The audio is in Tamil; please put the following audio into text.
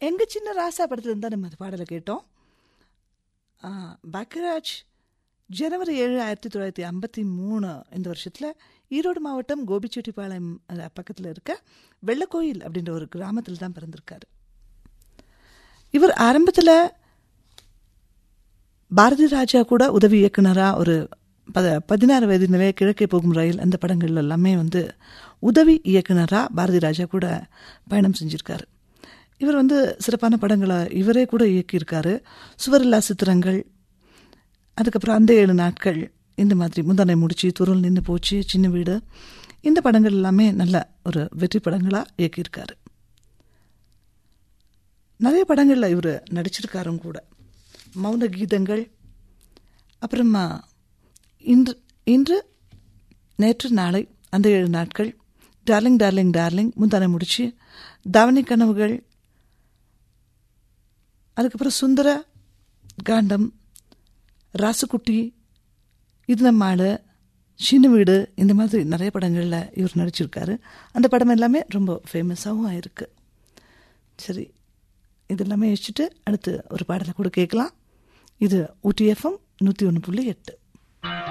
எங்க சின்ன ராசா படத்துல இருந்தா நம்ம அந்த பாடலை கேட்டோம் ஆ, பாக்யராஜ் ஜனவரி ஏழு ஆயிரத்தி தொள்ளாயிரத்தி ஐம்பத்தி மூணு இந்த வருஷத்தில் ஈரோடு மாவட்டம் கோபிச்செட்டிப்பாளையம் பக்கத்தில் இருக்க வெள்ளக்கோயில் அப்படின்ற ஒரு கிராமத்தில் தான் பிறந்திருக்காரு இவர் ஆரம்பத்தில் பாரதி ராஜா கூட உதவி இயக்குனராக ஒரு பத பதினாறு வயது நிலைய கிழக்கே போகும் ரயில் அந்த படங்கள் எல்லாமே வந்து உதவி இயக்குனராக பாரதி ராஜா கூட பயணம் செஞ்சிருக்காரு இவர் வந்து சிறப்பான படங்களை இவரே கூட இயக்கியிருக்காரு சுவரில்லா சித்திரங்கள் அதுக்கப்புறம் அந்த ஏழு நாட்கள் இந்த மாதிரி முந்தானை முடிச்சு துருள் நின்று போச்சு சின்ன வீடு இந்த படங்கள் எல்லாமே நல்ல ஒரு வெற்றி படங்களாக இயக்கியிருக்காரு நிறைய படங்களில் இவர் நடிச்சிருக்காரும் கூட மௌன கீதங்கள் அப்புறமா இன்று இன்று நேற்று நாளை அந்த ஏழு நாட்கள் டார்லிங் டார்லிங் டார்லிங் முந்தானை முடிச்சு தவணி கனவுகள் அதுக்கப்புறம் சுந்தர காண்டம் ராசுக்குட்டி இது நம்மாடு சின்ன வீடு இந்த மாதிரி நிறைய படங்களில் இவர் நடிச்சிருக்காரு அந்த படம் எல்லாமே ரொம்ப ஃபேமஸாகவும் ஆயிருக்கு சரி இது எல்லாமே வச்சுட்டு அடுத்து ஒரு பாடலை கூட கேட்கலாம் இது ஊட்டி எஃப்எம் நூற்றி ஒன்று புள்ளி எட்டு